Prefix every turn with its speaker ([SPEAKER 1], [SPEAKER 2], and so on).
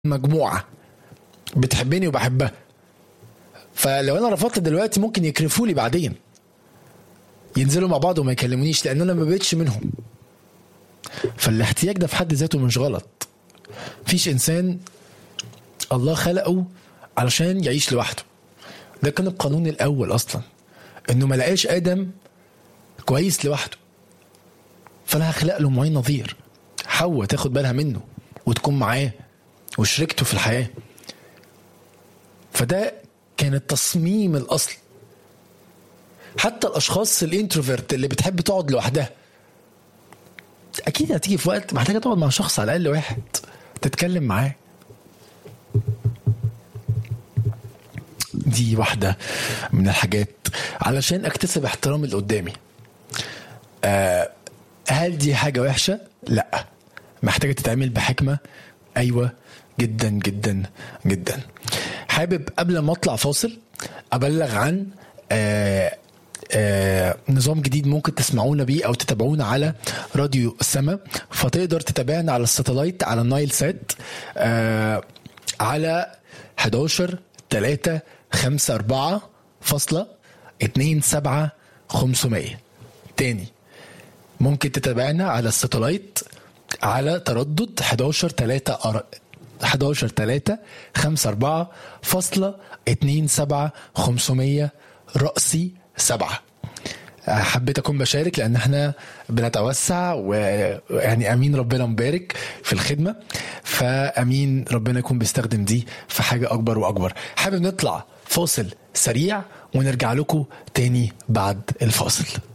[SPEAKER 1] مجموعه بتحبني وبحبها فلو انا رفضت دلوقتي ممكن يكرفوا لي بعدين ينزلوا مع بعض وما يكلمونيش لان انا ما بقتش منهم فالاحتياج ده في حد ذاته مش غلط مفيش انسان الله خلقه علشان يعيش لوحده ده كان القانون الاول اصلا انه ما لقاش ادم كويس لوحده فانا هخلق له معين نظير حواء تاخد بالها منه وتكون معاه وشركته في الحياه فده كان التصميم الاصلي حتى الاشخاص الانتروفيرت اللي بتحب تقعد لوحدها اكيد هتيجي في وقت محتاجه تقعد مع شخص على الاقل واحد تتكلم معاه دي واحده من الحاجات علشان اكتسب احترام اللي قدامي آه هل دي حاجه وحشه لا محتاجه تتعمل بحكمه ايوه جدا جدا جدا حابب قبل ما اطلع فاصل ابلغ عن آه آه نظام جديد ممكن تسمعونا بيه او تتابعونا على راديو السما فتقدر تتابعنا على الساتلايت على النايل سات آه على 11 3 5 4 فاصلة 2 7 500 تاني ممكن تتابعنا على الساتلايت على تردد 11 3 11 3 5 4 فاصلة 2 7 500 رأسي سبعة حبيت اكون بشارك لان احنا بنتوسع ويعني امين ربنا مبارك في الخدمه فامين ربنا يكون بيستخدم دي في حاجه اكبر واكبر حابب نطلع فاصل سريع ونرجع لكم تاني بعد الفاصل